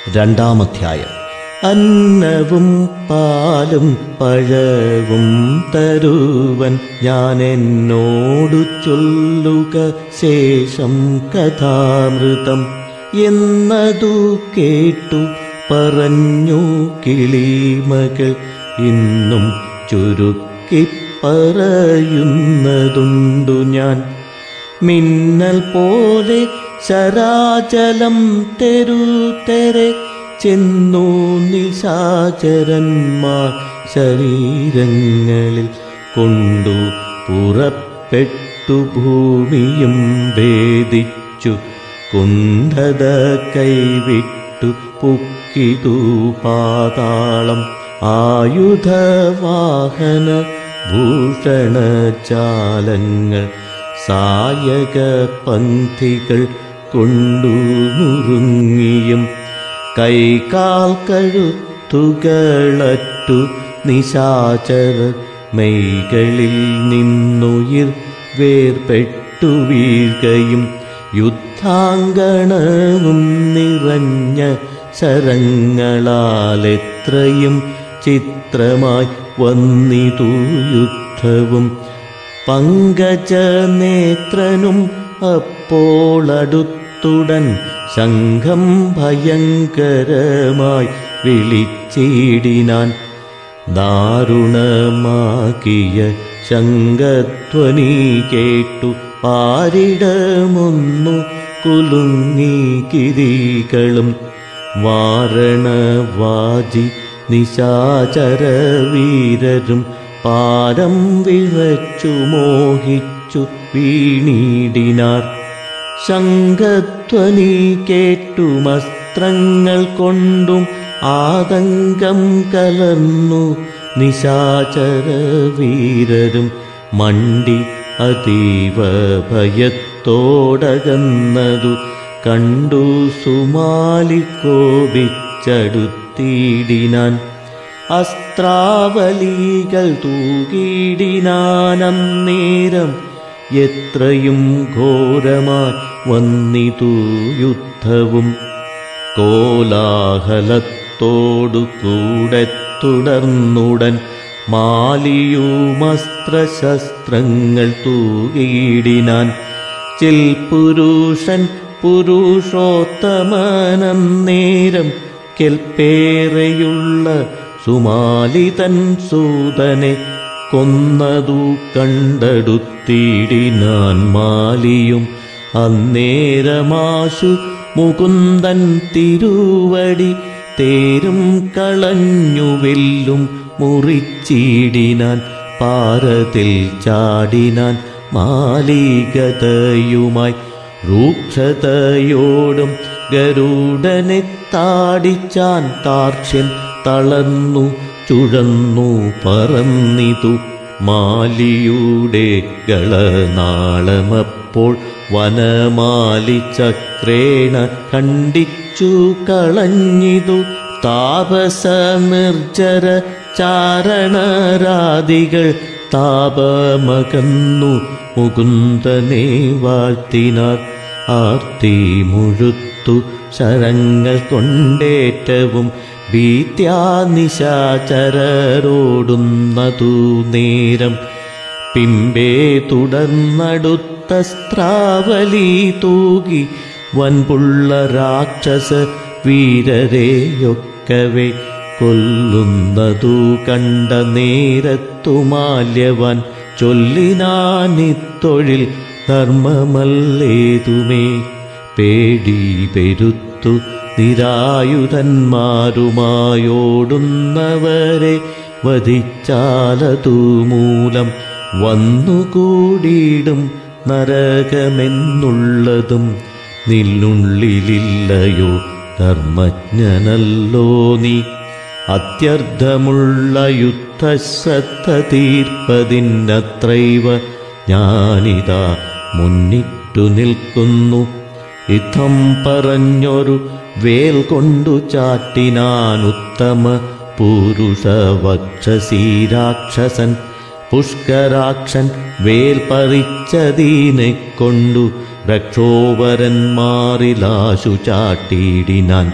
രണ്ടാമധ്യായം അന്നവും പാലും പഴവും തരുവൻ ഞാൻ എന്നോടു ചൊല്ലുക ശേഷം കഥാമൃതം എന്നതു കേട്ടു പറഞ്ഞു കിളിമകൾ ഇന്നും ചുരുക്കി പറയുന്നതുണ്ടു ഞാൻ മിന്നൽ പോലെ ശരാചലം തെരുതെരെ ചെന്നു നിശാചരന്മാർ ശരീരങ്ങളിൽ കൊണ്ടു പുറപ്പെട്ടു ഭൂമിയും ഭേദിച്ചു കുണ്ഠത കൈവിട്ടു പുക്കിതു പാതാളം ആയുധവാഹന ഭൂഷണജാലങ്ങൾ സായക പന്ഥികൾ കൊണ്ടു നുറുങ്ങിയും കൈകാൽ കഴുത്തുകളറ്റു നിശാചര മെയ്കളിൽ നിന്നുയിർ വേർപെട്ടു വീഴ്കയും യുദ്ധാങ്കണവും നിറഞ്ഞ ശരങ്ങളാലെത്രയും ചിത്രമായി വന്നിതു യുദ്ധവും പങ്കജനേത്രനും അപ്പോളടുത്തുടൻ ശംഖം ഭയങ്കരമായി വിളിച്ചിടിനാൻ ദാരുണമാകിയ ശങ്കധ്വനി കേട്ടു പാരിടമൊന്നു കുലുങ്ങി കിരികളും വാരണവാജി നിശാചരവീരരും പാരം വിറച്ചു മോഹിച്ചു വീണീടിനാർ ശംഖധ്വനി കേട്ടുമസ്ത്രങ്ങൾ കൊണ്ടും ആതങ്കം കലർന്നു നിശാചരവീരരും മണ്ടി അതീവ ഭയത്തോടകന്നതു കണ്ടു സുമാലി കോപിച്ചടുത്തിടിനാൻ അസ്ത്രാവലികൾ തൂകിടിനാനന്നേരം എത്രയും ഘോരമായി വന്നിതു യുദ്ധവും കോലാഹലത്തോടു കൂടെ തുടർന്നുടൻ മാലിയുമസ്ത്രശസ്ത്രങ്ങൾ തൂകിയിടിനാൻ ചിൽ പുരുഷൻ പുരുഷോത്തമനന്നേരം കെൽപ്പേറെയുള്ള സുമാലിതൻ സൂതനെ കൊന്നതു കണ്ടെടുത്തിടിനാൻ മാലിയും അന്നേരമാശു മുകുന്ദൻ തിരുവടി തേരും കളഞ്ഞുവെല്ലും മുറിച്ചിടിനാൻ പാരത്തിൽ ചാടിനാൻ മാലികതയുമായി രൂക്ഷതയോടും ഗരുഡനെ താടിച്ചാൻ താർക്ഷ്യൻ തളർന്നു ചുഴന്നു പറന്നിതു മാലിയുടെ ഗളനാളമപ്പോൾ വനമാലി ചക്രേണ ഖണ്ഡിച്ചു കളഞ്ഞിതു താപസ നിർജര ചാരണരാദികൾ താപമകന്നു മുകുന്ദനെ വാഴ്ത്തിനാർ ആർത്തി മുഴുത്തു ശരങ്ങൾ കൊണ്ടേറ്റവും ഭീത്യാനിശാചരോടുന്നതു നേരം പിമ്പേ തുടർന്നടുത്ത സ്ത്രാവലി തൂകി വൻപുള്ള രാക്ഷസ വീരരെയൊക്കവേ കൊല്ലുന്നതു കണ്ട നേരത്തുമാല്യവൻ ചൊല്ലിനാനിത്തൊഴിൽ ധർമ്മമല്ലേതുമേ പേടി പെരുത്തു നിരായുധന്മാരുമായോടുന്നവരെ വധിച്ചാലതു മൂലം വന്നുകൂടിയിടും നരകമെന്നുള്ളതും നിന്നുള്ളിലില്ലയോ ധർമ്മജ്ഞനല്ലോ നീ അത്യർത്ഥമുള്ള യുദ്ധശ്രദ്ധ തീർപ്പതിനത്രൈവ ഞാനിതാ മുന്നിട്ടു നിൽക്കുന്നു യുദ്ധം പറഞ്ഞൊരു വേൽ കൊണ്ടു ചാട്ടിനാൻ ഉത്തമ പൂരുഷവക്ഷസീരാക്ഷസൻ പുഷ്കരാക്ഷൻ വേൽ പറിച്ചതീനെ കൊണ്ടു രക്ഷോവരന്മാരിലാശു ചാട്ടിയിടിനാൻ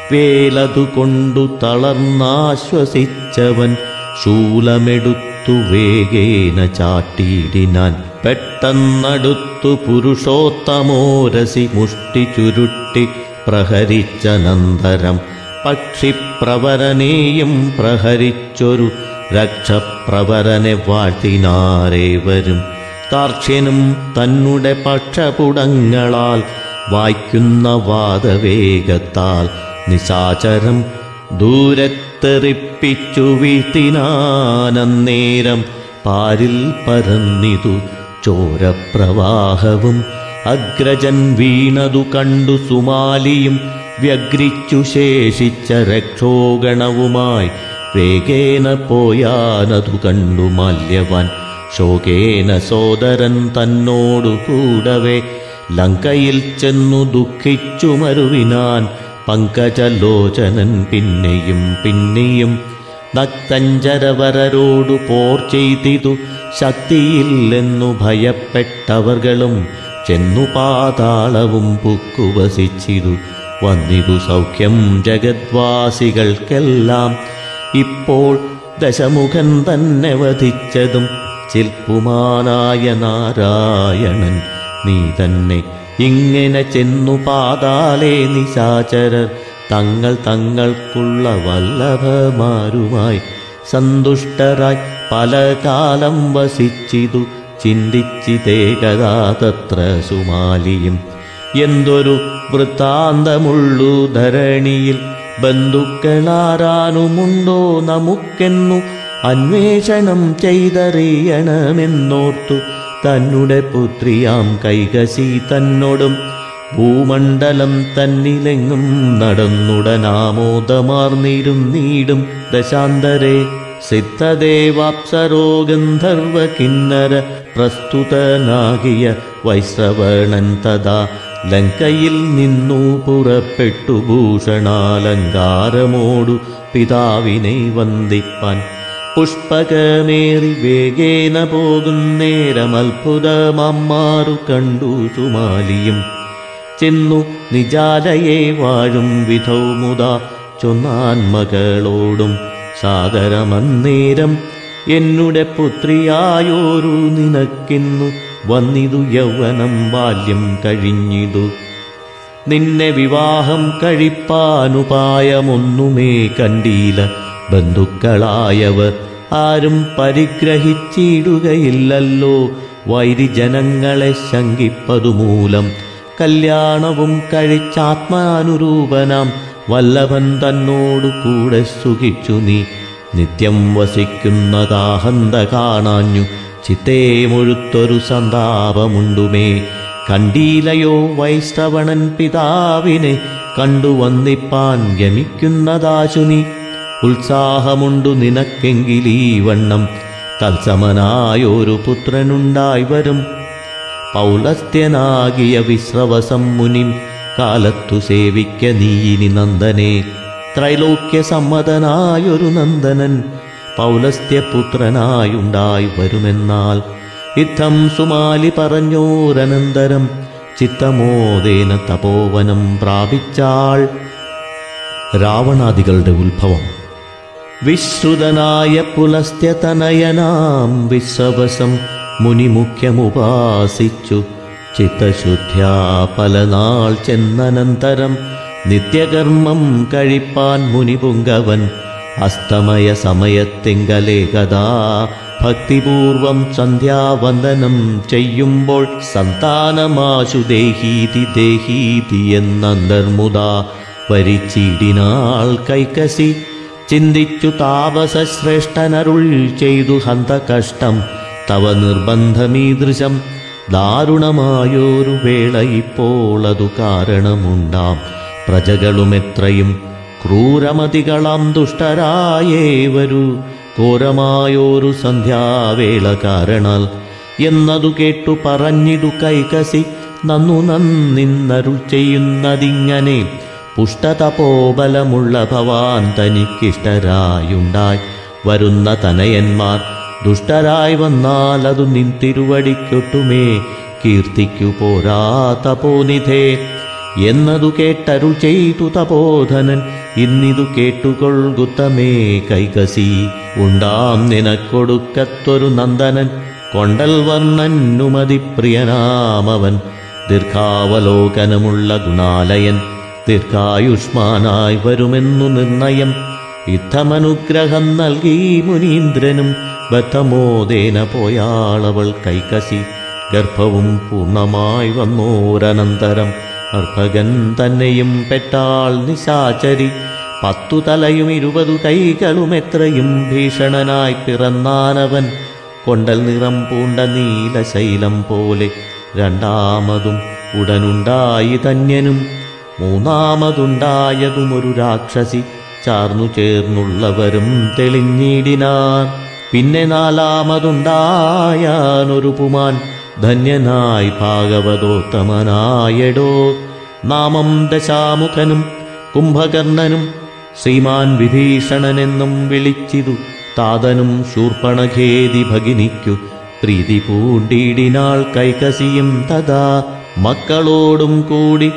വേലതുകൊണ്ടു തളർന്നാശ്വസിച്ചവൻ ശൂലമെടുത്തു വേഗേന ചാട്ടിയിടിനാൻ പെട്ടെന്നടുത്തു പുരുഷോത്തമോരസി മുഷ്ടി ചുരുട്ടി പ്രഹരിച്ചനന്തരം പക്ഷിപ്രവരനെയും പ്രഹരിച്ചൊരു രക്ഷപ്രവരനെ വാഴ്ത്തിനാരേവരും താർക്ഷ്യനും തന്നെ പക്ഷപുടങ്ങളാൽ വായിക്കുന്ന വാദവേഗത്താൽ നിശാചരം ദൂരത്തെറിപ്പിച്ചു വീഴ്ത്തിനാനന്നേരം പാരിൽ പരന്നിതു ചോരപ്രവാഹവും അഗ്രജൻ വീണതു കണ്ടു സുമാലിയും വ്യഗ്രിച്ചു ശേഷിച്ച രക്ഷോഗണവുമായി വേഗേന പോയാനതു കണ്ടു മാല്യവാൻ ശോകേന സോദരൻ തന്നോടു കൂടവേ ലങ്കയിൽ ചെന്നു ദുഃഖിച്ചു മരുവിനാൻ പങ്കജലോചനൻ പിന്നെയും പിന്നെയും നക്തഞ്ചരവരരോടു പോർ ചെയ്തിതു ശക്തിയില്ലെന്നു ഭയപ്പെട്ടവർകളും ചെന്നു പാതാളവും പുക്കുവസിച്ചിതു വന്നിതു സൗഖ്യം ജഗദ്വാസികൾക്കെല്ലാം ഇപ്പോൾ ദശമുഖൻ തന്നെ വധിച്ചതും ചിൽപ്പുമാനായ നാരായണൻ നീ തന്നെ ഇങ്ങനെ ചെന്നു പാതാലേ നിശാചരർ തങ്ങൾ തങ്ങൾക്കുള്ള വല്ലഭമാരുമായി സന്തുഷ്ടരായി പല കാലം വസിച്ചിതു ചിന്തിച്ചിതേകഥാ തത്ര സുമാലിയും എന്തൊരു വൃത്താന്തമുള്ളു ധരണിയിൽ ബന്ധുക്കളാരാനുമുണ്ടോ നമുക്കെന്നു അന്വേഷണം ചെയ്തറിയണമെന്നോർത്തു തന്നെ പുത്രിയാം കൈകസി തന്നോടും ഭൂമണ്ഡലം തന്നിലെങ്ങും നടന്നുടനാമോദമാർന്നിരുന്നീടും ദശാന്തരെ സിദ്ധദേവാപ്സരോ ഗന്ധർവ കിന്നര പ്രസ്തുതനാകിയ വൈശ്രവണൻ തഥാ ലങ്കയിൽ നിന്നു പുറപ്പെട്ടു ഭൂഷണാലങ്കാരമോടു പിതാവിനെ വന്ദിപ്പാൻ പുഷ്പകമേറി വേഗേന പോകുന്നേരം അത്ഭുതമമ്മാറു കണ്ടു സുമാലിയും ചെന്നു നിജാലയെ വാഴും വിധൗ മുതാ ചൊന്നാൻ മകളോടും സാദരമന്നേരം എന്നുടെ പുത്രിയായോരു നിനക്കിന്നു വന്നിതു യൗവനം ബാല്യം കഴിഞ്ഞിതു നിന്നെ വിവാഹം കഴിപ്പാനുപായമൊന്നുമേ കണ്ടീല ബന്ധുക്കളായവർ ആരും പരിഗ്രഹിച്ചിടുകയില്ലല്ലോ വൈരിജനങ്ങളെ ശങ്കിപ്പതുമൂലം കല്യാണവും കഴിച്ചാത്മാനുരൂപനാം വല്ലഭൻ തന്നോടു കൂടെ സുഖിച്ചു നീ നിത്യം വസിക്കുന്നതാഹന്ത കാണാഞ്ഞു ചിത്തേ മുഴുത്തൊരു സന്താപമുണ്ടുമേ കണ്ടീലയോ വൈശ്രവണൻ പിതാവിനെ കണ്ടു വന്നിപ്പാൻ ഗമിക്കുന്നതാശു നീ ഉത്സാഹമുണ്ടു നിനക്കെങ്കിലീ വണ്ണം തത്സമനായൊരു പുത്രനുണ്ടായി വരും പൗലസ്ത്യനാകിയ വിശ്രവസം മുനിം കാലത്തു സേവിക്ക നീയിനി നന്ദനെ ത്രൈലോക്യ സമ്മതനായൊരു നന്ദനൻ പൗലസ്ത്യപുത്രനായുണ്ടായി വരുമെന്നാൽ ഇത്തം സുമാലി പറഞ്ഞോരനന്തരം ചിത്തമോദേന തപോവനം പ്രാപിച്ചാൾ രാവണാദികളുടെ ഉത്ഭവം വിശ്രുതനായ പുലസ്ത്യതനയനാം വിശ്രവസം മുനിമുഖ്യമുപാസിച്ചു ചിത്തശുദ്ധ്യാ പല നാൾ ചെന്നനന്തരം നിത്യകർമ്മം കഴിപ്പാൻ മുനിപുങ്കവൻ അസ്തമയ സമയത്തിങ്കലേകഥാ ഭക്തിപൂർവം സന്ധ്യാവന്ദനം ചെയ്യുമ്പോൾ സന്താനമാശു ദേഹീതി ദേഹീതി എന്നന്തർമുദാ വരിച്ചിടിനാൾ കൈക്കസി ചിന്തിച്ചു താപസശ്രേഷ്ഠനരുൾ ചെയ്തു ഹന്തകഷ്ടം തവ നിർബന്ധമീദൃശം ദാരുണമായൊരു വേള ഇപ്പോൾ അതു കാരണമുണ്ടാം പ്രജകളുമെത്രയും ക്രൂരമതികളാം ദുഷ്ടരായേവരു ഘോരമായോരു സന്ധ്യാവേള കാരണാൽ എന്നതു കേട്ടു പറഞ്ഞിടു കൈകസി നന്നു നന്നിന്നരുൾ ചെയ്യുന്നതിങ്ങനെ പുഷ്ടതപോബലമുള്ള ഭവാൻ തനിക്കിഷ്ടരായുണ്ടായി വരുന്ന തനയന്മാർ ദുഷ്ടരായി വന്നാൽ അതു നിൻ തിരുവടിക്കൊട്ടുമേ കീർത്തിക്കു പോരാ തപോനിധേ എന്നതു കേട്ടരുൾ ചെയ്തു തപോധനൻ ഇന്നിതു കേട്ടുകൊൾകുത്തമേ കൈകസി ഉണ്ടാം നിനക്കൊടുക്കത്തൊരു നന്ദനൻ കൊണ്ടൽ വർണ്ണനുമതിപ്രിയനാമവൻ ദീർഘാവലോകനമുള്ള ഗുണാലയൻ ദീർഘായുഷ്മാനായി വരുമെന്നു നിർണയം യുദ്ധമനുഗ്രഹം നൽകി മുനീന്ദ്രനും ബദ്ധമോദേന പോയാളവൾ കൈകസി ഗർഭവും പൂർണ്ണമായി വന്നോരനന്തരം അർഭകൻ തന്നെയും പെട്ടാൾ നിശാചരി പത്തു തലയും ഇരുപതു കൈകളും എത്രയും ഭീഷണനായി പിറന്നാനവൻ കൊണ്ടൽ നിറം പൂണ്ട നീലശൈലം പോലെ രണ്ടാമതും ഉടനുണ്ടായി ധന്യനും മൂന്നാമതുണ്ടായതും ഒരു രാക്ഷസി ചാർന്നു ചേർന്നുള്ളവരും തെളിഞ്ഞിടിനാൻ പിന്നെ നാലാമതുണ്ടായാനൊരു പുമാൻ ധന്യനായി ഭാഗവതോത്തമനായടോ നാമം ദശാമുഖനും കുംഭകർണനും ശ്രീമാൻ വിഭീഷണനെന്നും വിളിച്ചിതു താതനും ശൂർപ്പണഖേദി ഭഗിനിക്കു പ്രീതി പൂണ്ടിടിനാൾ കൈകസിയും തഥാ മക്കളോടും കൂടി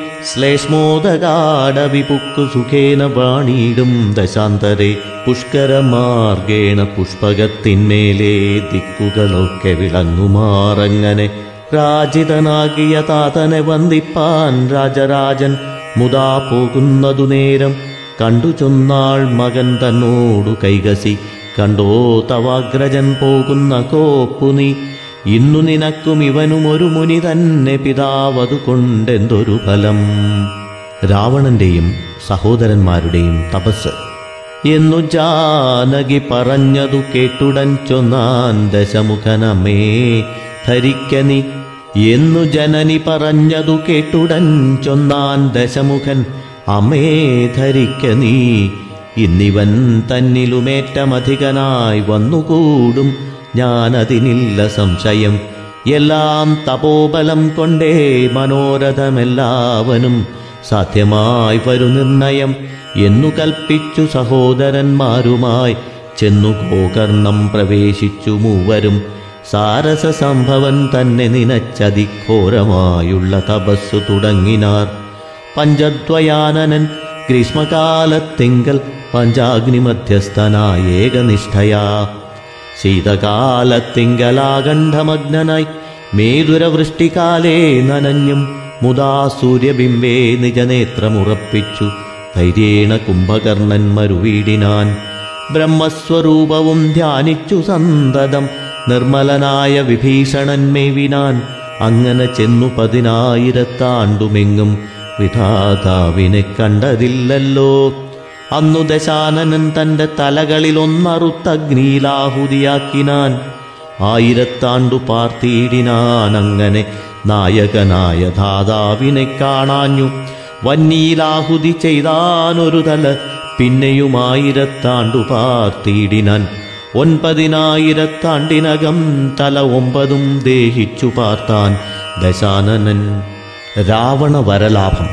ശ്ലേഷ്മോദകാടവിപുക്കു സുഖേന വാണിയിടും ദശാന്തരെ പുഷ്കരമാർഗേണ പുഷ്പകത്തിന്മേലെ ദിക്കുകളൊക്കെ വിളങ്ങുമാറങ്ങനെ രാജിതനാകിയ താതനെ വന്ദിപ്പാൻ രാജരാജൻ മുതാ പോകുന്നതു നേരം കണ്ടു ചൊന്നാൾ മകൻ തന്നോടു കൈകസി കണ്ടോ തവാഗ്രജൻ പോകുന്ന കോപ്പു നീ ഇന്നു നിനക്കും ഇവനും ഒരു മുനി തന്നെ പിതാവതു കൊണ്ടെന്തൊരു ഫലം രാവണന്റെയും സഹോദരന്മാരുടെയും തപസ് എന്നു ജാനകി പറഞ്ഞതു കേട്ടുടൻ ചൊന്നാൻ ദശമുഖനമേ ധരിക്ക നീ എന്നു ജനനി പറഞ്ഞതു കേട്ടുടൻ ചൊന്നാൻ ദശമുഖൻ അമ്മേ ധരിക്ക നീ ഇന്നിവൻ തന്നിലുമേറ്റമധികനായി വന്നുകൂടും ഞാനതിനില്ല സംശയം എല്ലാം തപോബലം കൊണ്ടേ മനോരഥമെല്ലാവനും സാധ്യമായി വരു നിർണയം എന്നു കൽപ്പിച്ചു സഹോദരന്മാരുമായി ചെന്നു ഗോകർണം പ്രവേശിച്ചു മൂവരും സാരസ സംഭവൻ തന്നെ നിനച്ചതിഘോരമായുള്ള തപസ്സു തുടങ്ങിനാർ പഞ്ചദ്വയാനനൻ ഗ്രീഷ്മകാലത്തിങ്കൽ പഞ്ചാഗ്നി മധ്യസ്ഥനായ ഏകനിഷ്ഠയാ ശീതകാലത്തിങ്കലാകണ്ഠമഗ്നനായി മേതുരവൃഷ്ടികാലേ നനഞ്ഞും മുതാ സൂര്യബിംബേ നിജനേത്രമുറപ്പിച്ചു ധൈര്യേണ കുംഭകർണൻ മരുവീടിനാൻ ബ്രഹ്മസ്വരൂപവും ധ്യാനിച്ചു സന്തതം നിർമ്മലനായ വിഭീഷണൻ മേവിനാൻ അങ്ങനെ ചെന്നു പതിനായിരത്താണ്ടുമെങ്ങും വിധാതാവിനെ കണ്ടതില്ലല്ലോ അന്നു ദശാനനൻ തന്റെ തലകളിൽ ഒന്നറുത്തഗ്നിയിലാഹുതിയാക്കിനാൻ ആയിരത്താണ്ടു പാർത്തിയിടിനാൻ അങ്ങനെ നായകനായ ധാതാവിനെ കാണാഞ്ഞു വന്നിയിലാഹുതി ചെയ്താനൊരു തല പിന്നെയും ആയിരത്താണ്ടു പാർത്തിയിടിനാൻ ഒൻപതിനായിരത്താണ്ടിനകം തല ഒമ്പതും ദേഹിച്ചു പാർത്താൻ ദശാനനൻ രാവണ വരലാഭം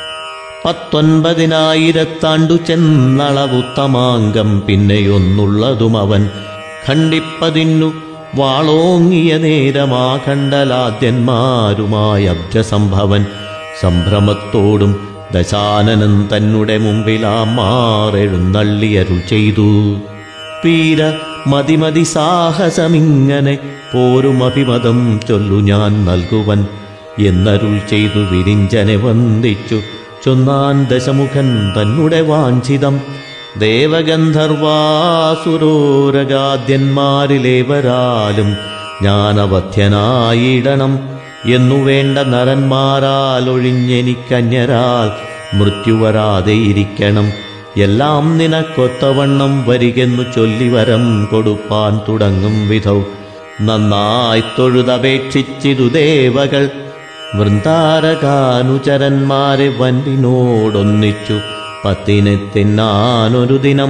പത്തൊൻപതിനായിരത്താണ്ടു ചെന്നളവുത്തമാങ്കം പിന്നെയൊന്നുള്ളതും അവൻ ഖണ്ഡിപ്പതിന്നു വാളോങ്ങിയ നേരമാഖണ്ഡലാദ്യന്മാരുമായ അബ്ജസംഭവൻ സംഭ്രമത്തോടും ദശാനനൻ തന്നെ മുമ്പിലാമാറെഴുന്നള്ളിയരുൾ ചെയ്തു വീര മതിമതി സാഹസമിങ്ങനെ പോരുമഭിമതം ചൊല്ലു ഞാൻ നൽകുവൻ എന്നരുൾ ചെയ്തു വിരിഞ്ചനെ വന്ദിച്ചു ചൊന്നാൻ ദശമുഖൻ തന്നെ വാഞ്ചിതം ദേവഗന്ധർവാസുരോരഗാദ്യന്മാരിലേവരാലും ജ്ഞാനവധ്യനായിടണം എന്നു വേണ്ട നരന്മാരാൽ ഒഴിഞ്ഞെനിക്കന്യരാൽ മൃത്യുവരാതെയിരിക്കണം എല്ലാം നിനക്കൊത്തവണ്ണം വരികെന്നു ചൊല്ലിവരം കൊടുപ്പാൻ തുടങ്ങും വിധൗ നന്നായി തൊഴുതപേക്ഷിച്ചിതു ദേവകൾ വൃന്ദാരകാനുചരന്മാരെ വൻപിനോടൊന്നിച്ചു പത്തിനെ തിന്നാനൊരു ദിനം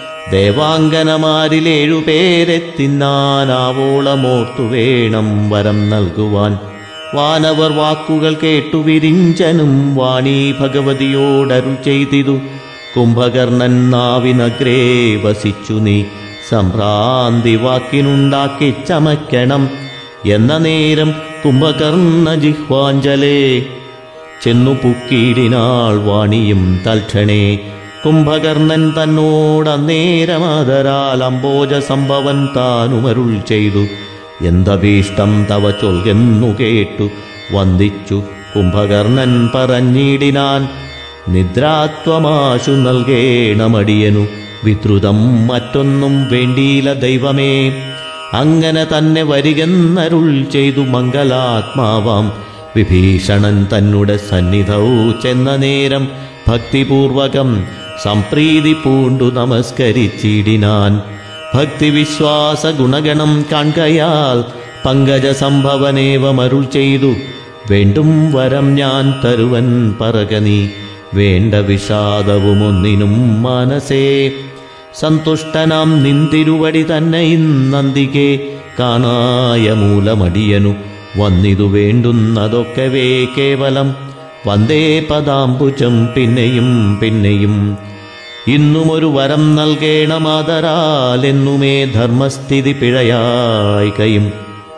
ദേവാംഗനമാരിലേഴുപേരെ തിന്നാനാവോളമോർത്തു വേണം വരം നൽകുവാൻ വാനവർ വാക്കുകൾ കേട്ടു വിരിഞ്ചനും വാണി ഭഗവതിയോടരു ചെയ്തിതു കുംഭകർണൻ നാവിനഗ്രേ വസിച്ചു നീ സംഭ്രാന്തി വാക്കിനുണ്ടാക്കി ചമയ്ക്കണം എന്ന നേരം കുംഭകർണ ജിഹ്വാഞ്ജലേ ചെന്നു പുക്കീടിനാൾ വാണിയും തൽക്ഷണേ കുംഭകർണൻ തന്നോടന്നേരമാതരാൽ അംബോജ സംഭവൻ താനുമരുൾ ചെയ്തു എന്തഭീഷ്ടം തവ ചൊൽകെന്നു കേട്ടു വന്ദിച്ചു കുംഭകർണൻ പറഞ്ഞിടിനാൻ നിദ്രാത്വമാശു നൽകേണമടിയനു വിദ്രുതം മറ്റൊന്നും വേണ്ടിയില്ല ദൈവമേ അങ്ങനെ തന്നെ വരികെന്നരുൾ ചെയ്തു മംഗലാത്മാവാം വിഭീഷണൻ തന്നുടെ സന്നിധവും ചെന്ന നേരം ഭക്തിപൂർവകം സംപ്രീതി പൂണ്ടു നമസ്കരിച്ചിടിനാൻ ഭക്തിവിശ്വാസ ഗുണഗണം കാൺകയാൽ പങ്കജ സംഭവനേവമരുൾ ചെയ്തു വേണ്ടും വരം ഞാൻ തരുവൻ പറക നീ വേണ്ട വിഷാദവുമൊന്നിനും മനസ്സേ സന്തുഷ്ടനാം നിന്തിരുവടി തന്നെ ഇന്നന്തികെ കാണായ മൂലമടിയനു വന്നിതു വേണ്ടുന്നതൊക്കവേ കേവലം വന്ദേ പദാംബുജം പിന്നെയും പിന്നെയും ഇന്നുമൊരു വരം നൽകേണമാതരാലെന്നുമേ ധർമ്മസ്ഥിതി പിഴയായിക്കയും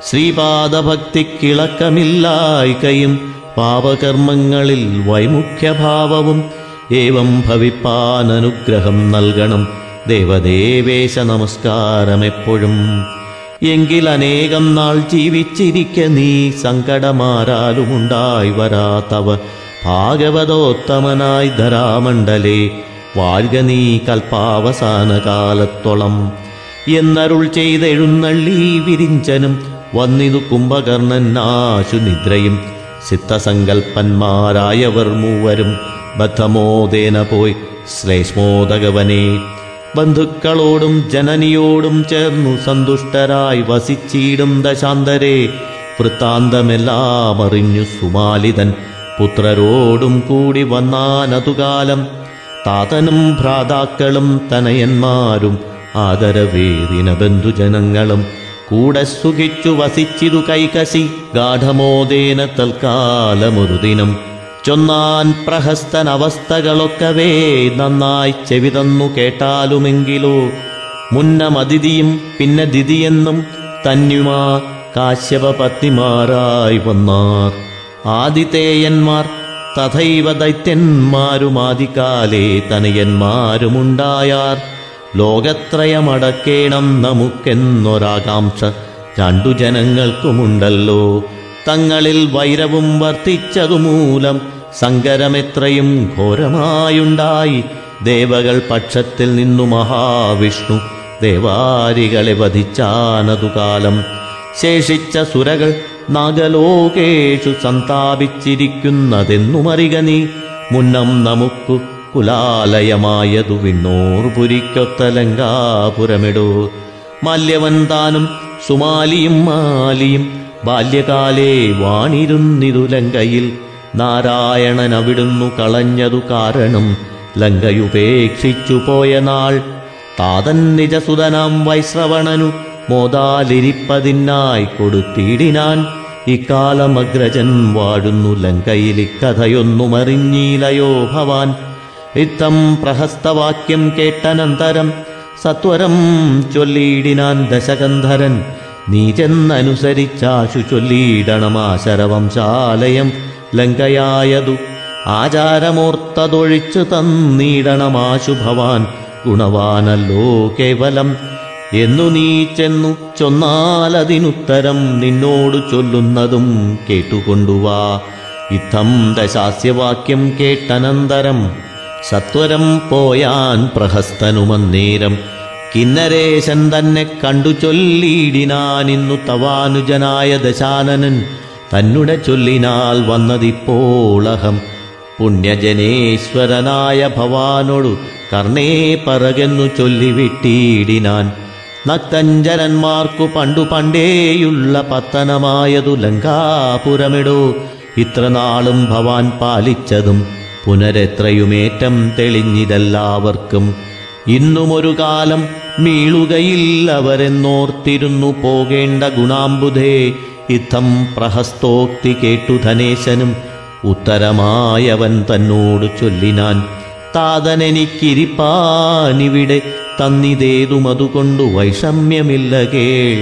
ശ്രീപാദഭക്തിക്കിളക്കമില്ലായിക്കയും പാപകർമ്മങ്ങളിൽ വൈമുഖ്യഭാവവും ഏവം ഭവിപ്പാൻ അനുഗ്രഹം നൽകണം ദേവദേവേശ നമസ്കാരമെപ്പോഴും എങ്കിൽ അനേകം നാൾ ജീവിച്ചിരിക്ക നീ സങ്കടമാരാലുമുണ്ടായി വരാത്തവ ഭാഗവതോത്തമനായി ധരാമണ്ഡലേ വാഴ്ക നീ കൽപ്പാവസാന കാലത്തോളം എന്നരുൾ ചെയ്തെഴുന്നള്ളി വിരിഞ്ചനും വന്നിതു കുംഭകർണൻ ആശു നിദ്രയും സിദ്ധസങ്കൽപ്പന്മാരായവർ മൂവരും ബദ്ധമോദേന പോയി ശ്ലേഷ്മോദകവനെ ബന്ധുക്കളോടും ജനനിയോടും ചേർന്നു സന്തുഷ്ടരായി വസിച്ചിടും ദശാന്തരെ വൃത്താന്തമെല്ലാം അറിഞ്ഞു സുമാലിതൻ പുത്രരോടും കൂടി വന്നാനതുകാലം താതനും ഭ്രാതാക്കളും തനയന്മാരും ആദരവേദിന ബന്ധുജനങ്ങളും കൂടെ സുഖിച്ചു വസിച്ചിതു കൈകശി ഗാഠമോദേന തൽക്കാലമൊരു ദിനം ചൊന്നാൻ പ്രഹസ്തൻ അവസ്ഥകളൊക്കവേ നന്നായി ചെവി തന്നു കേട്ടാലുമെങ്കിലോ മുന്നമതിഥിയും പിന്നെ ദിതിയെന്നും തന്യുമാ കാശ്യപ പത്നിമാരായി വന്നാർ ആദിതേയന്മാർ തഥൈവ ദൈത്യന്മാരുമാദികാലേ തനയന്മാരുമുണ്ടായാർ ലോകത്രയമടക്കേണം നമുക്കെന്നൊരാകാംക്ഷ രണ്ടു ജനങ്ങൾക്കുമുണ്ടല്ലോ തങ്ങളിൽ വൈരവും വർദ്ധിച്ചതുമൂലം സങ്കരമെത്രയും ഘോരമായുണ്ടായി ദേവകൾ പക്ഷത്തിൽ നിന്നു മഹാവിഷ്ണു ദേവാരികളെ വധിച്ചാനതുകാലം ശേഷിച്ച സുരകൾ നാഗലോകേഷു സന്താപിച്ചിരിക്കുന്നതെന്നുമറിക നീ മുന്നം നമുക്കു കുലാലയമായതു വിണ്ണോർ പുരിക്കൊത്തലങ്കാപുരമിടോ മാല്യവൻ താനും സുമാലിയും മാലിയും ബാല്യകാലേ വാണിരുന്നിതു ലങ്കയിൽ നാരായണൻ അവിടുന്നു കളഞ്ഞതു കാരണം ലങ്കയുപേക്ഷിച്ചു പോയ നാൾ താതൻ നിജസുതനാം വൈശ്രവണനു മോതാലിരിപ്പതിനായി കൊടുത്തിടിനാൻ ഇക്കാലമഗ്രജൻ വാഴുന്നു ലങ്കയിൽ ഇക്കഥയൊന്നുമറിഞ്ഞീലയോ ഭവാൻ ഇത്തം പ്രഹസ്തവാക്യം കേട്ടനന്തരം സത്വരം ചൊല്ലിയിടിനാൻ ദശകന്ധരൻ നീ ചെന്നനുസരിച്ചാശു ചൊല്ലിയിടണമാശരവംശാലയം ലങ്കയായതു ആചാരമോർത്തതൊഴിച്ചു തന്നിടണമാശു ഭവാൻ ഗുണവാനല്ലോ കേവലം എന്നു നീ ചെന്നു ചൊന്നാലതിനുത്തരം നിന്നോടു ചൊല്ലുന്നതും കേട്ടുകൊണ്ടുവാ ഇത്തം ദശാസ്യവാക്യം കേട്ടനന്തരം സത്വരം പോയാൻ പ്രഹസ്തനുമന്നേരം കിന്നരേശൻ തന്നെ കണ്ടു ചൊല്ലിയിടിനാനിന്നു തവാനുജനായ ദശാനനൻ തന്നുടെ ചൊല്ലിനാൽ വന്നതിപ്പോളഹം പുണ്യജനേശ്വരനായ ഭവാനോടു കർണേ പറകെന്നു ചൊല്ലിവിട്ടിടിനാൻ നക്തഞ്ചരന്മാർക്കു പണ്ടു പണ്ടേയുള്ള പത്തനമായതു ലങ്കാപുരമിടോ ഇത്രനാളും ഭവാൻ പാലിച്ചതും പുനരെത്രയുമേറ്റം തെളിഞ്ഞിതെല്ലാവർക്കും ഇന്നുമൊരു കാലം മീളുകയില്ലവരെന്നോർത്തിരുന്നു പോകേണ്ട ഗുണാംബുധേ ഇത്തം പ്രഹസ്തോക്തി കേട്ടു ധനേശനും ഉത്തരമായവൻ തന്നോട് ചൊല്ലിനാൻ താതനെനിക്കിരിപ്പാനിവിടെ തന്നിതേതുമതുകൊണ്ടു വൈഷമ്യമില്ല കേൾ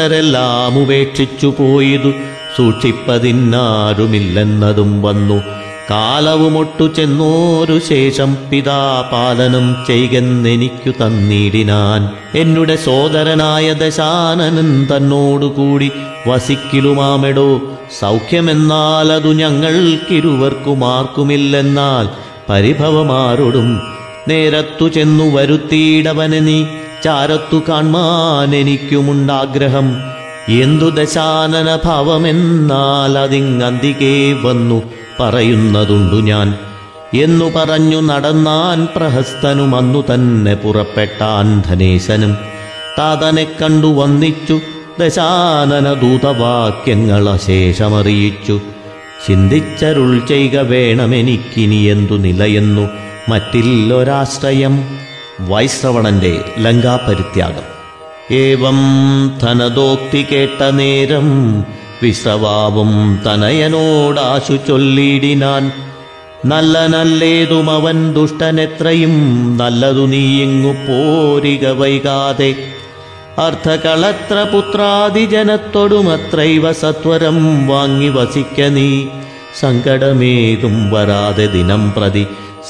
രാക്ഷസരെല്ലാം ഉപേക്ഷിച്ചു പോയതു സൂക്ഷിപ്പതിന്നാരുമില്ലെന്നതും വന്നു കാലവുമൊട്ടു ചെന്നോരു ശേഷം പിതാപാലനം ചെയ്കെന്നെനിക്കു തന്നിടിനാൻ എന്നുടെ സോദരനായ ദശാനനൻ തന്നോടുകൂടി വസിക്കിലുമാമെടോ സൗഖ്യമെന്നാൽ അതു ഞങ്ങൾക്കിരുവർക്കുമാർക്കുമില്ലെന്നാൽ പരിഭവമാരോടും നേരത്തു ചെന്നു വരുത്തിയിടവനെ നീ ചാരത്തു കാൺമാൻ എനിക്കുമുണ്ടാഗ്രഹം എന്തു ദശാനന ഭാവമെന്നാൽ അതിങ്ങന്തികേ വന്നു പറയുന്നതുണ്ടു ഞാൻ എന്നു പറഞ്ഞു നടന്നാൻ പ്രഹസ്തനും അന്നു തന്നെ പുറപ്പെട്ടാൻ ധനേശനും താതനെ കണ്ടു വന്നിച്ചു ദശാനന ദൂതവാക്യങ്ങൾ അശേഷമറിയിച്ചു ചിന്തിച്ചരുൾ ചെയ്ക വേണമെനിക്കിനി എന്തു നിലയെന്നു മറ്റില്ലൊരാശ്രയം വൈശ്രവണന്റെ ലങ്കാപരിത്യാഗം ഏവം ധനദോക്തി കേട്ട നേരം വിശ്രവാവും തനയനോടാശു ചൊല്ലിടിനാൻ നല്ല നല്ലേതും അവൻ ദുഷ്ടനെത്രയും നല്ലതു നീയിങ്ങു പോരിക വൈകാതെ അർത്ഥകളത്ര പുത്രാദിജനത്തോടുമത്രൈവ സത്വരം വാങ്ങി വസിക്ക നീ സങ്കടമേതും വരാതെ ദിനം പ്രതി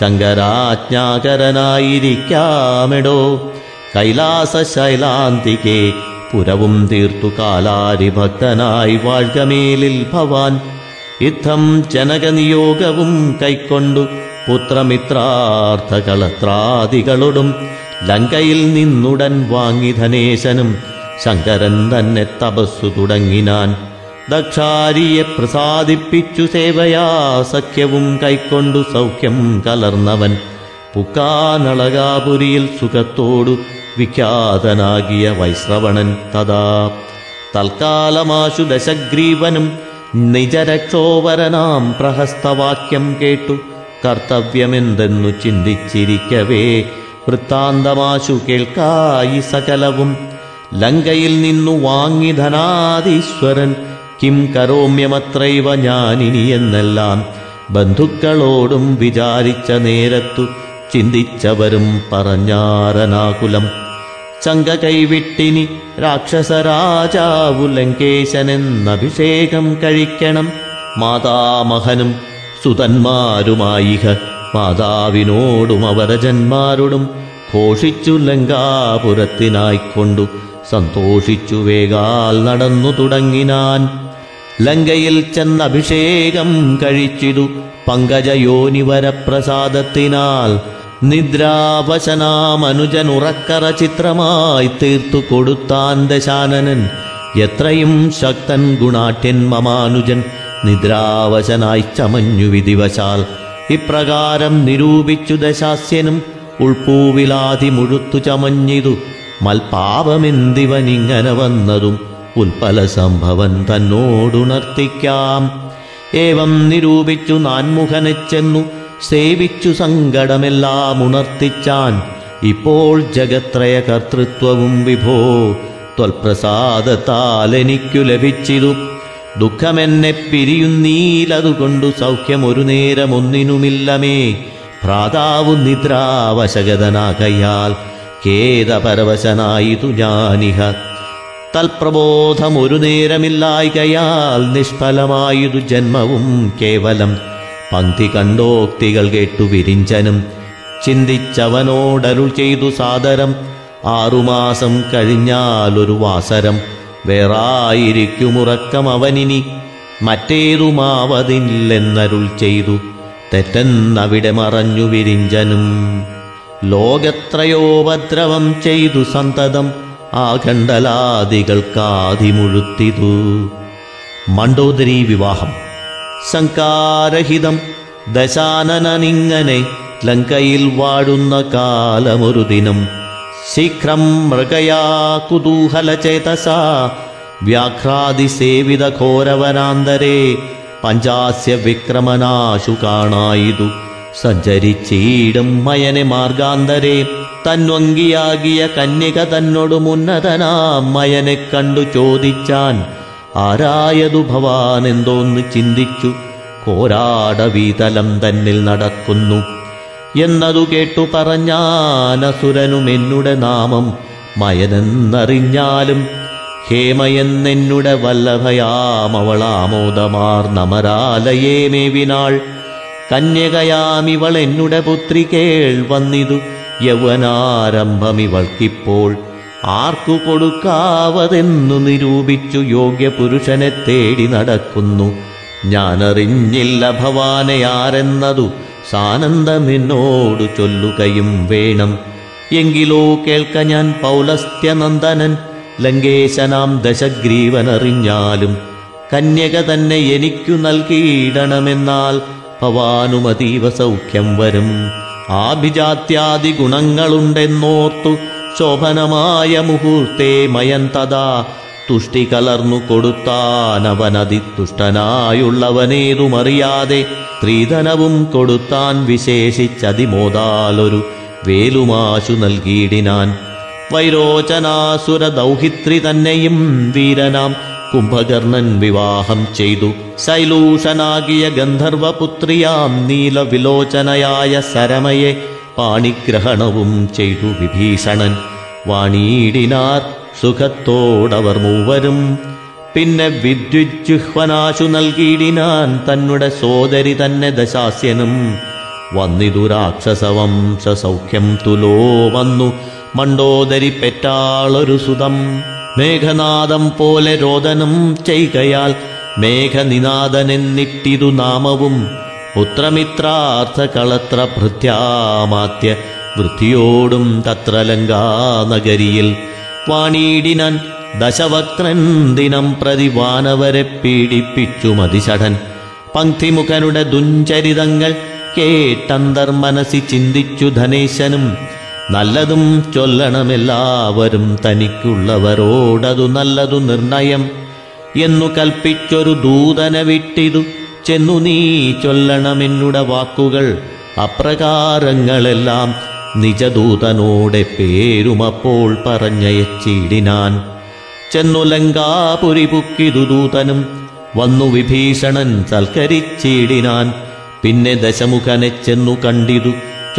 ശങ്കരാജ്ഞാകരനായിരിക്കാമെടോ കൈലാസ ശൈലാന്തികെ പുരവും തീർത്തു കാലാരി ഭക്തനായി വാഴ്കമേലിൽ ഭവാൻ യുദ്ധം ജനകനിയോഗവും കൈക്കൊണ്ടു പുത്രമിത്രാർത്ഥകളത്രാദികളോടും ലങ്കയിൽ നിന്നുടൻ വാങ്ങി ധനേശനും ശങ്കരൻ തന്നെ തപസ്സു തുടങ്ങിനാൻ ദക്ഷാരിയെ പ്രസാദിപ്പിച്ചു സേവയാ സഖ്യവും കൈക്കൊണ്ടു സൗഖ്യം കലർന്നവൻ പുക്കാനളകാപുരിയിൽ സുഖത്തോടു വിഖ്യാതനാകിയ വൈശ്രവണൻ തഥാ തൽക്കാലമാശു ദശഗ്രീവനും നിജരക്ഷോവരനാം പ്രഹസ്തവാക്യം കേട്ടു കർത്തവ്യമെന്തെന്നു ചിന്തിച്ചിരിക്കവേ വൃത്താന്തമാശു കേൾക്കായി സകലവും ലങ്കയിൽ നിന്നു വാങ്ങി ധനാധീശ്വരൻ കിം കരോമ്യമത്രൈവ ഞാനിനി എന്നെല്ലാം ബന്ധുക്കളോടും വിചാരിച്ച നേരത്തു ചിന്തിച്ചവരും പറഞ്ഞാരനാകുലം ചങ്ക കൈവിട്ടിനി രാക്ഷസരാജാവു ലങ്കേശനെന്നഭിഷേകം കഴിക്കണം മാതാമഹനും സുതന്മാരുമായിഹ മാതാവിനോടും അവരജന്മാരോടും ഘോഷിച്ചു ലങ്കാപുരത്തിനായിക്കൊണ്ടു സന്തോഷിച്ചു വേഗാൽ നടന്നു തുടങ്ങിനാൻ ലങ്കയിൽ ചെന്നഭിഷേകം കഴിച്ചിതു പങ്കജയോനിവരപ്രസാദത്തിനാൽ നിദ്രാവശനാമനുജനുറക്കറ ചിത്രമായി തീർത്തു കൊടുത്താൻ ദശാനനൻ എത്രയും ശക്തൻ ഗുണാട്യൻ മമാനുജൻ നിദ്രാവശനായി ചമഞ്ഞു വിധിവശാൽ ഇപ്രകാരം നിരൂപിച്ചു ദശാസ്യനും ഉൾപ്പൂവിലാതി മുഴുത്തു ചമഞ്ഞിതു മൽപാപമെന്തിവനിങ്ങനെ വന്നതും ഉൽപ്പല സംഭവൻ തന്നോടുണർത്തിക്കാം ഏവം നിരൂപിച്ചു നാൻമുഖനെ ചെന്നു സേവിച്ചു സങ്കടമെല്ലാം ഉണർത്തിച്ചാൻ ഇപ്പോൾ ജഗത്രയ കർത്തൃത്വവും വിഭോ ത്വൽപ്രസാദത്താൽ എനിക്കു ലഭിച്ചിതു ദുഃഖമെന്നെ പിരിയുന്നീലതുകൊണ്ടു സൗഖ്യമൊരു നേരമൊന്നിനുമില്ലമേ ഭ്രാതാവു നിദ്രാവശഗതനാകയാൽ ഖേദപരവശനായിതു ഞാനിഹ തൽപ്രബോധമൊരു നേരമില്ലായികയാൽ നിഷ്ഫലമായതു ജന്മവും കേവലം പങ്ക്തി കണ്ടോക്തികൾ കേട്ടു വിരിഞ്ചനും ചിന്തിച്ചവനോടരുൾ ചെയ്തു സാദരം ആറുമാസം കഴിഞ്ഞാലൊരു വാസരം വേറായിരിക്കുമുറക്കം അവനിനി മറ്റേതുമാവതില്ലെന്നരുൾ ചെയ്തു തെറ്റെന്നവിടെ മറഞ്ഞു വിരിഞ്ചനും ലോകത്രയോപദ്രവം ചെയ്തു സന്തതം ആഖണ്ഡലാദികൾക്കാതിമുഴുത്തിതു മണ്ടോദരി വിവാഹം ശങ്കാരഹിതം ദശാനനനിങ്ങനെ ലങ്കയിൽ വാഴുന്ന കാലമൊരു ദിനം ശീഘ്രം മൃഗയാ കുതൂഹലചേതസ വ്യാഘ്രാതിസേവിത ഘോരവനാന്തരേ പഞ്ചാസ്യ വിക്രമനാശു കാണായിതു സഞ്ചരിച്ചീടും മയനെ മാർഗാന്തരേ തന്വങ്കിയാകിയ കന്യക തന്നോടു മുന്നതനാം മയനെ കണ്ടു ചോദിച്ചാൻ ആരായതു ഭവാൻ എന്തോന്ന് ചിന്തിച്ചു കോരാടവീതലം തന്നിൽ നടക്കുന്നു എന്നതു കേട്ടു പറഞ്ഞാനസുരനും എന്നുടെ നാമം മയനെന്നറിഞ്ഞാലും ഹേമയെന്നെന്നുടെ വല്ലഭയാമവളാമോദമാർ നമരാലയേ മേവിനാൾ കന്യകയാമിവൾ എന്നുടെ പുത്രി കേൾ വന്നിതു യൗവനാരംഭമിവൾക്കിപ്പോൾ ആർക്കു കൊടുക്കാവതെന്നു നിരൂപിച്ചു യോഗ്യ പുരുഷനെ തേടി നടക്കുന്നു ഞാനറിഞ്ഞില്ല ഭവാനെ ആരെന്നതു സാനന്ദമെന്നോടു ചൊല്ലുകയും വേണം എങ്കിലോ കേൾക്ക ഞാൻ പൗലസ്ത്യനന്ദനൻ ലങ്കേശനാം ദശഗ്രീവനറിഞ്ഞാലും കന്യക തന്നെ എനിക്കു നൽകിയിടണമെന്നാൽ ഭവാനുമതീവ സൗഖ്യം വരും ആഭിജാത്യാദി ഗുണങ്ങളുണ്ടെന്നോർത്തു ശോഭനമായ മുഹൂർത്തേ മയൻ തഥാ തുഷ്ടി കലർന്നു കൊടുത്താനവനതിതുഷ്ടനായുള്ളവനേതുമറിയാതെ സ്ത്രീധനവും കൊടുത്താൻ വിശേഷിച്ചതിമോദാലൊരു വേലുമാശു നൽകിയിടിനാൻ വൈരോചനാസുര ദൗഹിത്രി തന്നെയും വീരനാം കുംഭകർണൻ വിവാഹം ചെയ്തു ശൈലൂഷനാകിയ ഗന്ധർവപുത്രിയാം നീലവിലോചനയായ സരമയെ പാണിഗ്രഹണവും ചെയ്തു വിഭീഷണൻ വാണീടിനാർ സുഖത്തോടവർ മൂവരും പിന്നെ വിദ്യുജ്ജുഹ്വനാശു നൽകിയിടിനാൻ തന്നെ സോദരി തന്നെ ദശാസ്യനും വന്നിതു രാക്ഷസവംശ സൗഖ്യം തുലോ വന്നു മണ്ടോദരി പെറ്റാളൊരു സുതം മേഘനാദം പോലെ രോദനം ചെയ്കയാൽ മേഘനിനാദനെന്നിട്ടിതു നാമവും പുത്രമിത്രാർത്ഥ കളത്ര ഭൃത്യാമാത്യ വൃത്തിയോടും തത്ര ലങ്കാനഗരിയിൽ വാണീടിനൻ ദശവക്രൻ ദിനം പ്രതി വാനവരെ പീഡിപ്പിച്ചു മതിഷഠൻ പങ്ക്തിമുഖനുടെ ദുഞ്ചരിതങ്ങൾ കേട്ടന്തർമനസി ചിന്തിച്ചു ധനേശനും നല്ലതും ചൊല്ലണമെല്ലാവരും തനിക്കുള്ളവരോടതു നല്ലതു നിർണയം എന്നു കൽപ്പിച്ചൊരു ദൂതനെ വിട്ടിതു ചെന്നു നീ ചൊല്ലണമെന്നുടെ വാക്കുകൾ അപ്രകാരങ്ങളെല്ലാം നിജദൂതനോടെ പേരുമപ്പോൾ പറഞ്ഞയച്ചിടിനാൻ ചെന്നു ലങ്കാപുരി പുക്കിതു ദൂതനും വന്നു വിഭീഷണൻ സൽക്കരിച്ചിടിനാൻ പിന്നെ ദശമുഖനെ ചെന്നു കണ്ടിതു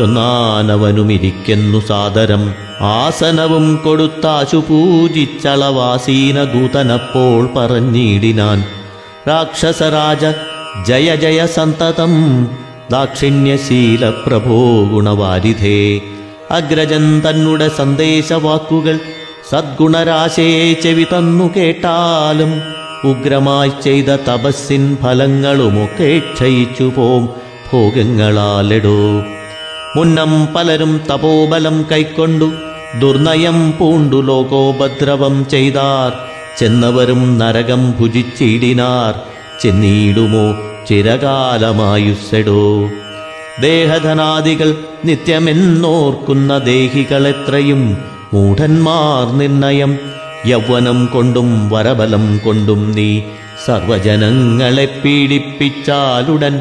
ചൊന്നാനവനുമിരിക്കുന്നു സാദരം ആസനവും കൊടുത്താശു പൂജിച്ചളവാസീന ദൂതനപ്പോൾ പറഞ്ഞിടിനാൻ രാക്ഷസരാജ ജയ ജയ സന്തതം ദാക്ഷിണ്യശീല പ്രഭോ ഗുണവാരിധേ അഗ്രജൻ തന്നുടെ സന്ദേശവാക്കുകൾ സദ്ഗുണരാശയെ ചെവി തന്നു കേട്ടാലും ഉഗ്രമായി ചെയ്ത തപസ്സിൻ ഫലങ്ങളുമൊക്കെ ക്ഷയിച്ചു പോം ഭോഗങ്ങളാലെടോ മുന്നം പലരും തപോബലം കൈക്കൊണ്ടു ദുർനയം പൂണ്ടു ലോകോപദ്രവം ചെയ്താർ ചെന്നവരും നരകം ഭുജിച്ചിടിനാർ ചെന്നീടുമോ ചിരകാലമായുസ്സെടോ ദേഹധനാദികൾ നിത്യമെന്നോർക്കുന്ന ദേഹികളെത്രയും മൂഢന്മാർ നിർണയം യൗവനം കൊണ്ടും വരബലം കൊണ്ടും നീ സർവജനങ്ങളെ പീഡിപ്പിച്ചാലുടൻ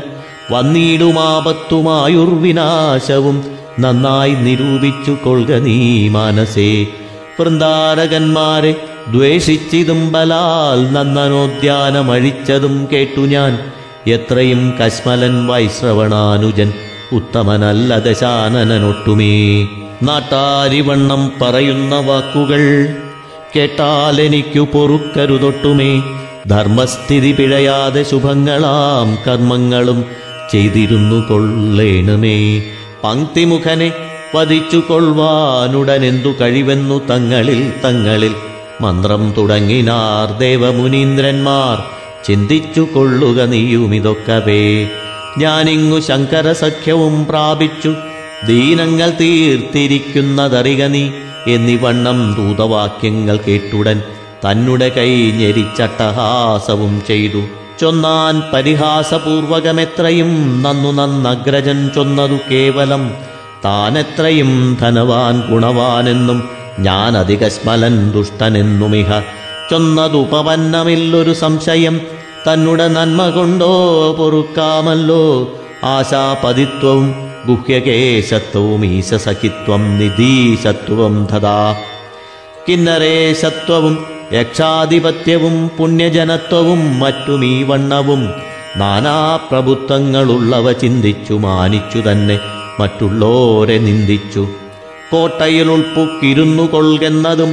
വന്നിടുമാപത്തുമായുർവിനാശവും നന്നായി നിരൂപിച്ചു കൊള്ളുക നീ മാനസേ വൃന്ദാരകന്മാരെ ദ്വേഷിച്ചിതും ബലാൽ നന്ദനോദ്യാനമഴിച്ചതും കേട്ടു ഞാൻ എത്രയും കശ്മലൻ വൈശ്രവണാനുജൻ ഉത്തമനല്ല ദശാനനനൊട്ടുമേ നാട്ടാരിവണ്ണം പറയുന്ന വാക്കുകൾ കേട്ടാൽ എനിക്കു പൊറുക്കരുതൊട്ടുമേ ധർമ്മസ്ഥിതി പിഴയാതെ ശുഭങ്ങളാം കർമ്മങ്ങളും ചെയ്തിരുന്നു കൊള്ളേണമേ പങ്ക്തിമുഖനെ വധിച്ചു കൊള്ളുവാനുടനെന്തു കഴിവെന്നു തങ്ങളിൽ തങ്ങളിൽ മന്ത്രം തുടങ്ങിനാർ ദേവമുനീന്ദ്രന്മാർ ചിന്തിച്ചു കൊള്ളുക നീയുമിതൊക്കവേ ഞാനിങ്ങു ശങ്കരസഖ്യവും പ്രാപിച്ചു ദീനങ്ങൾ തീർത്തിരിക്കുന്നതറിക നീ എന്നിവണ്ണം ദൂതവാക്യങ്ങൾ കേട്ടുടൻ തന്നെ കൈ ഞെരിച്ചട്ടഹാസവും ചെയ്തു ചൊന്നാൻ പരിഹാസപൂർവകമെത്രയും നന്നു നന്നഗ്രജൻ ചൊന്നതു കേവലം താനെത്രയും ധനവാൻ ഗുണവാനെന്നും ഞാൻ അധികസ്മലൻ ദുഷ്ടനെന്നുമിഹ ചൊന്നതുപവന്നമില്ലൊരു സംശയം തന്നുടെ നന്മ കൊണ്ടോ പൊറുക്കാമല്ലോ ആശാപതിത്വവും ഗുഹ്യകേശത്വവും ഈശസഖിത്വം നിധീശത്വം തഥാ കിന്നരേശത്വവും യക്ഷാധിപത്യവും പുണ്യജനത്വവും മറ്റും ഈ വണ്ണവും നാനാപ്രഭുത്വങ്ങളുള്ളവ ചിന്തിച്ചു മാനിച്ചു തന്നെ മറ്റുള്ളോരെ നിന്ദിച്ചു കോട്ടയിൽ ഉൾപ്പുക്കിരുന്നു കൊള്ളുന്നതും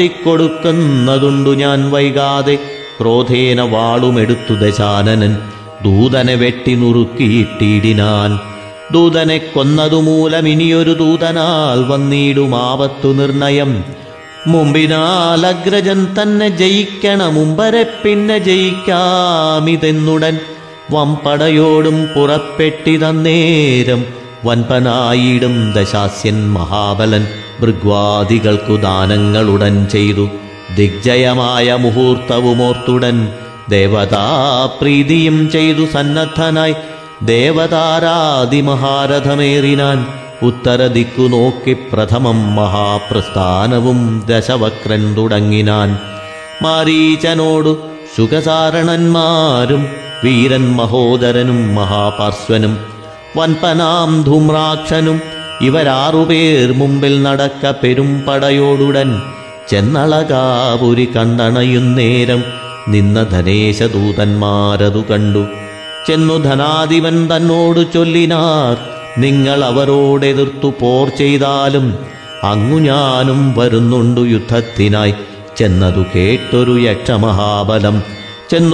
കാട്ടിക്കൊടുക്കുന്നതുണ്ടു ഞാൻ വൈകാതെ ക്രോധേന വാളുമെടുത്തു ദശാനനൻ ദൂതനെ വെട്ടി നുറുക്കിയിട്ടിടിനാൻ ദൂതനെ കൊന്നതു മൂലം ഇനിയൊരു ദൂതനാൽ വന്നിടുമാവത്തു നിർണയം മുമ്പിനാൽ അഗ്രജൻ തന്നെ ജയിക്കണം മുമ്പരെ പിന്നെ ജയിക്കാമിതെന്നുടൻ വമ്പടയോടും പുറപ്പെട്ടിതന്നേരം വൻപനായിടും ദശാസ്യൻ മഹാബലൻ ഭൃഗ്വാദികൾക്കു ദാനങ്ങളുടൻ ചെയ്തു ദിഗ്ജയമായ മുഹൂർത്തവുമോർത്തുടൻ ദേവതാപ്രീതിയും ചെയ്തു സന്നദ്ധനായി ദേവതാരാതിമഹാരഥമേറിനാൻ ഉത്തരദിക്കു നോക്കി പ്രഥമം മഹാപ്രസ്ഥാനവും ദശവക്രൻ തുടങ്ങിനാൻ മാരീചനോടു സുഖസാരണന്മാരും വീരൻ മഹോദരനും മഹാപാർശ്വനും വൻപനാം ധൂമ്രാക്ഷനും ഇവരാറുപേർ മുമ്പിൽ നടക്ക പെരുമ്പടയോടുടൻ ചെന്നളകാപുരി കണ്ടണയുന്നേരം നിന്ന ധനേശദൂതന്മാരതു കണ്ടു ചെന്നു ധനാധിപൻ തന്നോടു ചൊല്ലിനാർ നിങ്ങൾ അവരോടെതിർത്തു പോർ ചെയ്താലും അങ്ങു ഞാനും വരുന്നുണ്ടു യുദ്ധത്തിനായി ചെന്നതു കേട്ടൊരു യക്ഷമഹാബലം ചെന്നു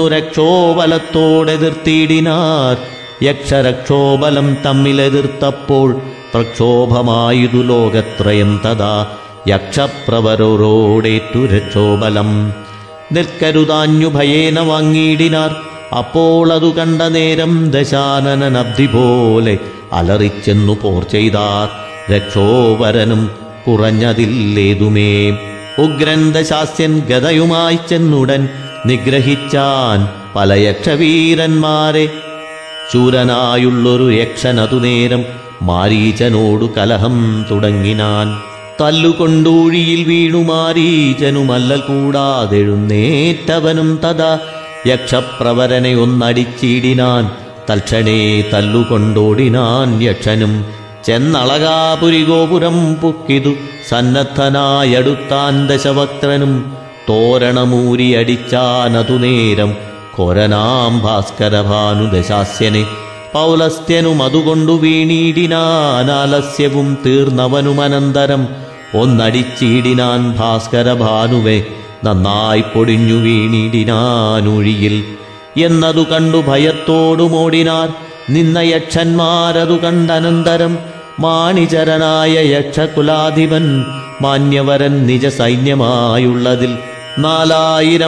രക്ഷോബലത്തോടെതിർത്തിയിടിനാർ യക്ഷരക്ഷോബലം തമ്മിലെതിർത്തപ്പോൾ പ്രക്ഷോഭമായതു ലോകത്രയം തഥാ യക്ഷപ്രവരോടേറ്റു രക്ഷോബലം നിൽക്കരുതാഞ്ഞു ഭയേന വാങ്ങിയിടിനാർ അപ്പോൾ അതു കണ്ട നേരം ദശാനനബ്ധി പോലെ അലറിച്ചെന്നു പോർ ചെയ്താർ രക്ഷോവരനും കുറഞ്ഞതില്ലേതുമേ ഉഗ്രൻ ദശാസ്യൻ ഗതയുമായി ചെന്നുടൻ നിഗ്രഹിച്ചാൻ പല യക്ഷവീരന്മാരെ ശൂരനായുള്ളൊരു യക്ഷനതു നേരം മാരീചനോടു കലഹം തുടങ്ങിനാൻ തല്ലുകൊണ്ടൂഴിയിൽ വീണു മാരീചനുമല്ല കൂടാതെഴുന്നേറ്റവനും തഥാ യക്ഷപ്രവരനെ ഒന്നടിച്ചിടിനാൻ തൽക്ഷണേ തല്ലുകൊണ്ടോടിനാൻ യക്ഷനും ചെന്നളകാപുരി ഗോപുരം പുക്കിതു സന്നദ്ധനായടുത്താൻ ദശവക്രനും തോരണമൂരി അടിച്ചാനതു നേരം കൊരനാം ഭാസ്കരഭാനു ദശാസ്യനെ പൗലസ്ത്യനും അതുകൊണ്ടു വീണീടിനാനാലസ്യവും തീർന്നവനുമനന്തരം ഒന്നടിച്ചിടിനാൻ ഭാസ്കരഭാനുവെ നന്നായി പൊടിഞ്ഞു വീണിടിനാനൊഴിയിൽ എന്നതു കണ്ടു ഭയത്തോടുമോടിനാർ നിന്ന യക്ഷന്മാരതു കണ്ടനന്തരം മാണിചരനായ യക്ഷകുലാധിപൻ മാന്യവരൻ നിജ സൈന്യമായുള്ളതിൽ നാലായിരം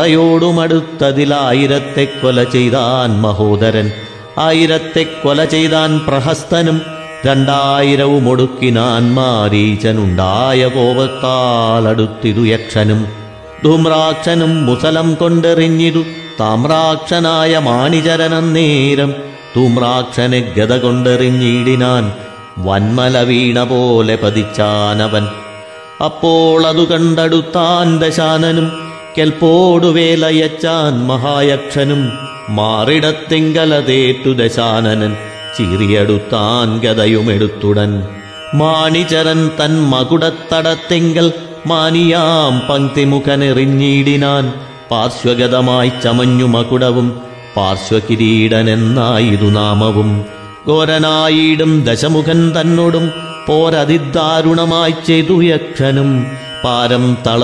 പടയോടുമടുത്തതിലായിരത്തെ കൊല ചെയ്താൻ മഹോദരൻ ആയിരത്തെ കൊല ചെയ്താൻ പ്രഹസ്തനും രണ്ടായിരവും ഒടുക്കിനാൻ മാരീചനുണ്ടായ കോപത്താൽ അടുത്തിതു യക്ഷനും ധൂമ്രാക്ഷനും മുസലം കൊണ്ടെറിഞ്ഞിതു താമ്രാക്ഷനായ മാണിചരനന്നേരം ധൂമ്രാക്ഷനെ ഗത കൊണ്ടെറിഞ്ഞിടിനാൻ വന്മല വീണ പോലെ പതിച്ചാനവൻ അപ്പോൾ അതു കണ്ടടുത്താൻ ദശാനനും കെൽപ്പോടു വേലയച്ചാൻ മഹായക്ഷനും മാറിടത്തിങ്കലതേറ്റു ദശാനനൻ ചീറിയടുത്താൻ ഗതയുമെടുത്തുടൻ മാണിചരൻ തൻ മകുടത്തടത്തിങ്കൽ മാനിയാം പങ്ക്തിമുഖനെറിഞ്ഞിടിനാൻ പാർശ്വഗതമായി ചമഞ്ഞു മകുടവും പാർശ്വകിരീടനെന്നായിതു നാമവും ഘോരനായിടും ദശമുഖൻ തന്നോടും പോരതിദാരുണമായി ചെയ്തു യക്ഷനും പാരം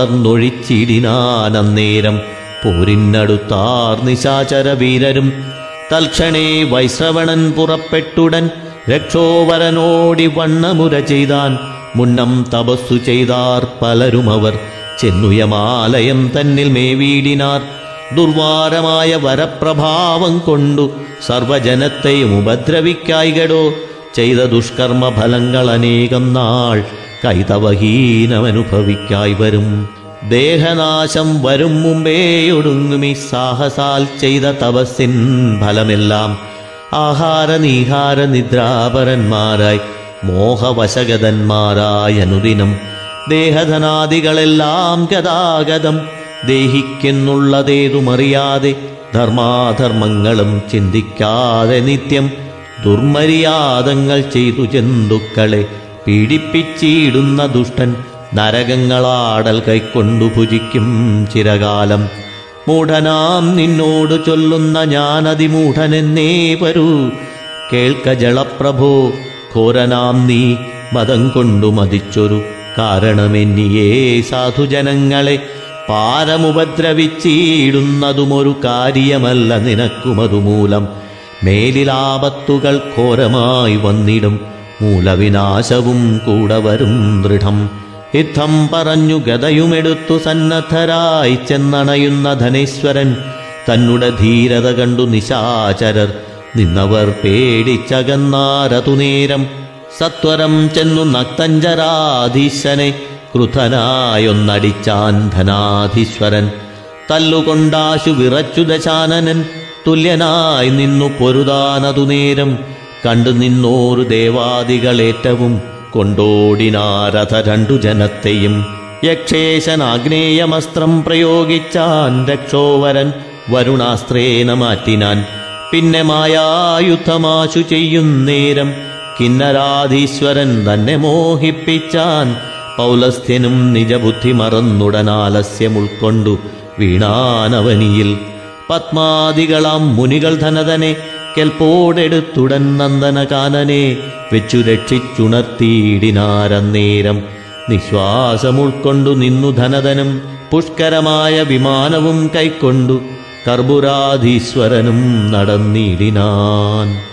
തളർന്നൊഴിച്ചിടിനാനന്നേരം പോരിന്നടുത്താർ നിശാചര വീരരും തൽക്ഷണേ വൈശ്രവണൻ പുറപ്പെട്ടുടൻ രക്ഷോവരനോടി വണ്ണമുര ചെയ്താൻ മുന്നം തപസ്സു ചെയ്താർ പലരും അവർ ചെന്നുയമാലയം തന്നിൽ മേവീടിനാർ ദുർവാരമായ വരപ്രഭാവം കൊണ്ടു സർവജനത്തെയും ഉപദ്രവിക്കായികടോ ചെയ്ത ദുഷ്കർമ്മ ഫലങ്ങൾ അനേകം നാൾ കൈതവഹീനമനുഭവിക്കായി വരും ദേഹനാശം വരും മുമ്പേ ഒടുങ്ങുമി സാഹസാൽ ചെയ്ത തപസ്സിൻ ഫലമെല്ലാം ആഹാര നീഹാര നിദ്രാപരന്മാരായി മോഹവശഗതന്മാരായ അനുദിനം ദേഹധനാദികളെല്ലാം ഗതാഗതം ദേഹിക്കുന്നുള്ളതേതുമറിയാതെ ധർമാധർമ്മങ്ങളും ചിന്തിക്കാതെ നിത്യം ദുർമര്യാദങ്ങൾ ചെയ്തു ജന്തുക്കളെ പീഡിപ്പിച്ചിടുന്ന ദുഷ്ടൻ നരകങ്ങളാടൽ കൈക്കൊണ്ടു ഭുജിക്കും ചിരകാലം മൂഢനാം നിന്നോട് ചൊല്ലുന്ന ഞാനതിമൂഢനെന്നേ വരൂ കേൾക്ക ജളപ്രഭോ ഘോരനാം നീ മതം കൊണ്ടു മതിച്ചൊരു കാരണമെന്നിയേ സാധുജനങ്ങളെ പാരമുപദ്രവിച്ചിടുന്നതുമൊരു കാര്യമല്ല നിനക്കുമതുമൂലം മേലിലാപത്തുകൾ ഘോരമായി വന്നിടും മൂലവിനാശവും കൂടെ വരും ദൃഢം യുദ്ധം പറഞ്ഞു ഗതയുമെടുത്തു സന്നദ്ധരായി ചെന്നണയുന്ന ധനേശ്വരൻ തന്നുടെ ധീരത കണ്ടു നിശാചരർ നിന്നവർ പേടിച്ചകന്നാരതു നേരം സത്വരം ചെന്നു നക്തഞ്ചരാധീശനെ ക്രുധനായൊന്നടിച്ചാൻ ധനാധീശ്വരൻ തല്ലുകൊണ്ടാശു വിറച്ചു ദശാനനൻ തുല്യനായി നിന്നു പൊരുതാനതു നേരം കണ്ടു നിന്നോരു ദേവാദികളേറ്റവും കൊണ്ടോടിനാരഥ രണ്ടു ജനത്തെയും യക്ഷേശൻ ആഗ്നേയമസ്ത്രം പ്രയോഗിച്ചാൻ രക്ഷോവരൻ വരുണാസ്ത്രേന മാറ്റിനാൻ പിന്നെ മായായുദ്ധമാശു ചെയ്യുന്നേരം കിന്നരാധീശ്വരൻ തന്നെ മോഹിപ്പിച്ചാൻ പൗലസ്ഥ്യനും നിജബുദ്ധി മറന്നുടനാലസ്യം ഉൾക്കൊണ്ടു വീണാനവനിയിൽ പത്മാദികളാം മുനികൾ ധനതനെ കെൽപ്പോടെടുത്തുടൻ നന്ദനകാനനെ വെച്ചു രക്ഷിച്ചുണർത്തിയിടിനാരന്നേരം നിശ്വാസം ഉൾക്കൊണ്ടു നിന്നു ധനതനും പുഷ്കരമായ വിമാനവും കൈക്കൊണ്ടു കർബുരാധീശ്വരനും നടന്നിടിനാൻ